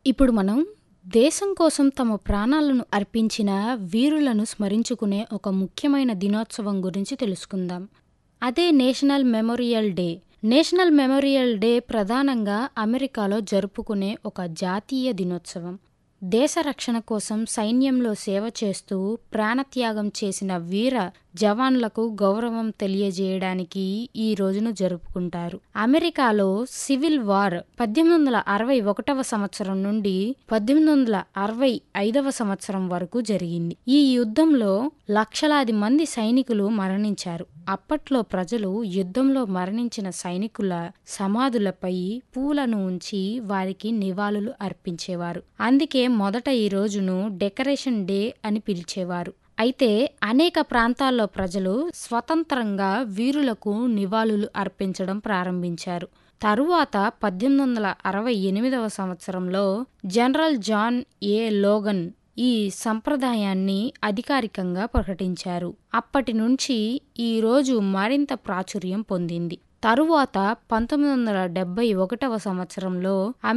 ఇప్పుడు మనం దేశం కోసం తమ ప్రాణాలను అర్పించిన వీరులను స్మరించుకునే ఒక ముఖ్యమైన దినోత్సవం గురించి తెలుసుకుందాం అదే national memorial day national memorial day ప్రధానంగా అమెరికాలో జరుపుకునే ఒక జాతీయ దినోత్సవం దేశ రక్షణ కోసం సైన్యంలో సేవ చేస్తూ ప్రాణత్యాగం చేసిన వీర జవాన్లకు గౌరవం తెలియజేయడానికి ఈ రోజును జరుపుకుంటారు అమెరికాలో సివిల్ వార్ పద్దెనిమిది వందల అరవై ఒకటవ సంవత్సరం నుండి పద్దెనిమిది వందల అరవై ఐదవ సంవత్సరం వరకు జరిగింది ఈ యుద్ధంలో లక్షలాది మంది సైనికులు మరణించారు అప్పట్లో ప్రజలు యుద్ధంలో మరణించిన సైనికుల సమాధులపై పూలను ఉంచి వారికి నివాళులు అర్పించేవారు అందుకే మొదట ఈ రోజును డెకరేషన్ డే అని పిలిచేవారు అయితే అనేక ప్రాంతాల్లో ప్రజలు స్వతంత్రంగా వీరులకు నివాళులు అర్పించడం ప్రారంభించారు తరువాత పద్దెనిమిది వందల అరవై ఎనిమిదవ సంవత్సరంలో జనరల్ జాన్ ఏ లోగన్ ఈ సంప్రదాయాన్ని అధికారికంగా ప్రకటించారు అప్పటి నుంచి ఈ రోజు మరింత ప్రాచుర్యం పొందింది తరువాత పంతొమ్మిది వందల డెబ్బై ఒకటవ సంవత్సరంలో